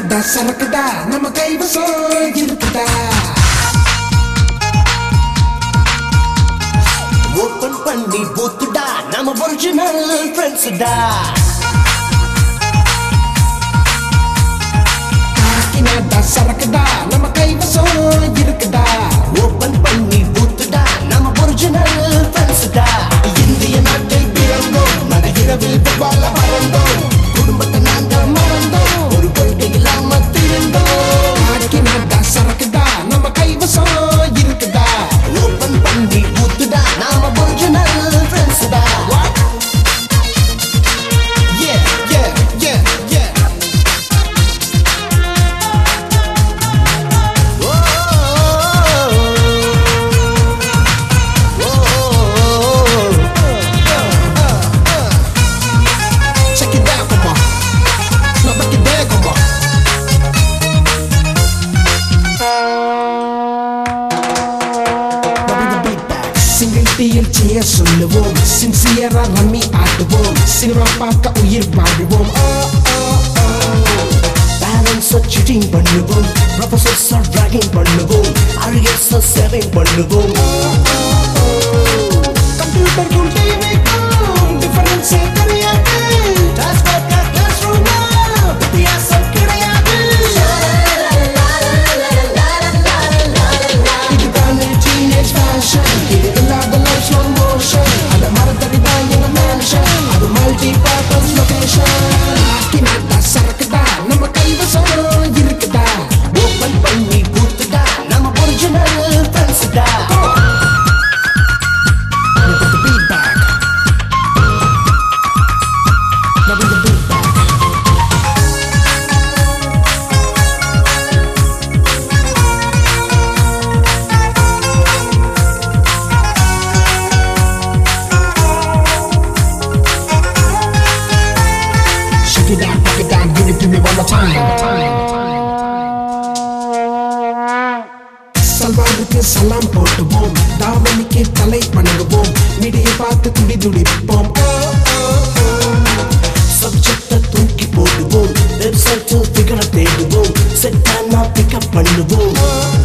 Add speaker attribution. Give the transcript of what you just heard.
Speaker 1: நாடா சரக்குடா நம்ம கைவசம் இருக்குடா
Speaker 2: ஓபன் பண்ணி பூத்துடா நம்ம ஒரிஜினல் ஃப்ரெண்ட்ஸ்டா
Speaker 1: நாடா சரக்குடா நம்ம கைவசம் இருக்குடா
Speaker 2: ஓபன் பண்ணி பூத்துடா நம்ம ஒரிஜினல் ஃப்ரெண்ட்ஸ்டா இந்திய நாட்டில் பிறந்தோம் நகரவில் வாழ பறந்தோம் குடும்பத்தை நாங்கள் மறந்தோம் ஒரு கொள்கை இல்லாம திருந்தோம்
Speaker 1: நாடா நாடா சரக்குடா நம்ம கைவசம் இருக்குடா
Speaker 2: ஓபன் பண்ணி பூத்துடா நாம ஒரிஜினல் ஃப்ரெண்ட்ஸ்டா
Speaker 1: Yeah, yeah, yeah, yeah. Check it out, come on. Now break it down, come on. Now bring the beat back. Single டீயில் செய்ய சொல்லுவோம் சின்சியரா ரம்மி ஆடுவோம் சினிமா பார்க்க உயிர் வாழ்வோம் Oh, oh, oh.
Speaker 2: Parents cheating பண்ணுவோம் ப்ரொஃபசர்ஸ் ட்ராகிங் பண்ணுவோம் அரியர்ஸ் சேவிங் பண்ணுவோம்
Speaker 1: கம்ப்யூட்டருக்கும் டிவிக்கும் டிஃபரன்ஸே தெரியாது
Speaker 2: வித்தியாசம் கிடையாது
Speaker 1: இதுதானே teenage fashion. இது இல்லாத life slow motion. அத மறந்தறிதான் எங்க mansion. அது multi-purpose location. ஆக்கினாட்டா சரக்குடா, நம்ம கைவசம் இருக்குடா.
Speaker 2: ஓபன் பண்ணி பூத்துடா நம்ம ஒரிஜினல் ஃப்ரெண்ட்ஸ்டா
Speaker 1: Now put the beat back. Now bring the beat back. Shake it down, rock it down, give it to me one more time. சல்வாருக்கு சலாம் போட்டுவோம் தாவணிக்கு தலை பண்ணுவோம் மிடியை பார்த்து துடி துடிப்போம்
Speaker 2: சப்ஜெக்ட தூக்கி போடுவோம் வெப்சைட்டில் ஃபிகரை தேடுவோம் செட்டானா பிக்கப் பண்ணுவோம்